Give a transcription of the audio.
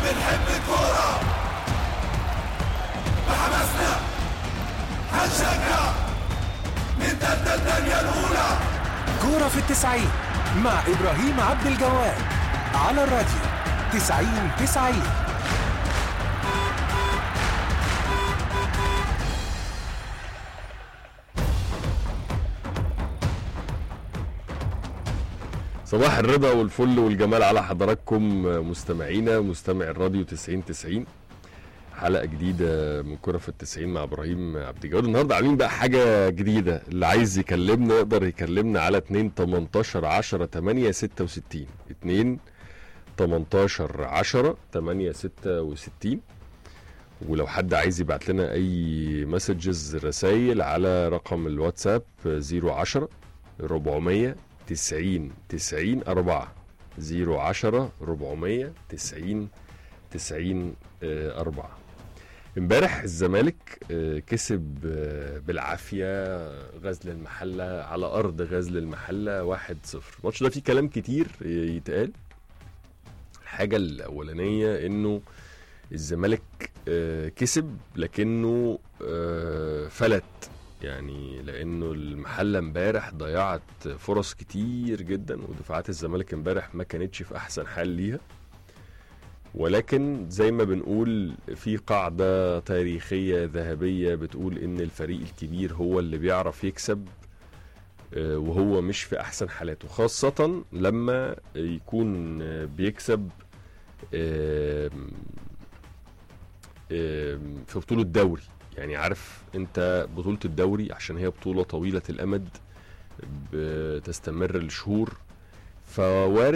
بنحب الكورة بحماسنا هنشجع نتقدم الدنيا الأولى كورة في التسعين مع إبراهيم عبد الجواد على الراديو تسعين تسعين صباح الرضا والفل والجمال على حضراتكم مستمعينا مستمع الراديو 90 90 حلقة جديدة من كرة في التسعين مع إبراهيم عبد الجواد النهاردة عاملين بقى حاجة جديدة اللي عايز يكلمنا يقدر يكلمنا على 2 18 10 8 66 2 18 10 8 66 ولو حد عايز يبعت لنا أي مسجز رسايل على رقم الواتساب 010 400 90 90 4 010 400 90 90 آه، 4 امبارح الزمالك آه، كسب آه، بالعافيه غزل المحله على ارض غزل المحله 1-0 الماتش ده فيه كلام كتير آه، يتقال الحاجه الاولانيه انه الزمالك آه، كسب لكنه آه، فلت يعني لانه المحله امبارح ضيعت فرص كتير جدا ودفاعات الزمالك امبارح ما كانتش في احسن حال ليها ولكن زي ما بنقول في قاعده تاريخيه ذهبيه بتقول ان الفريق الكبير هو اللي بيعرف يكسب آه، وهو مش في احسن حالاته خاصه لما يكون آه، بيكسب آم، آم، في بطوله دوري يعني عارف انت بطولة الدوري عشان هي بطولة طويلة الأمد بتستمر لشهور فوارد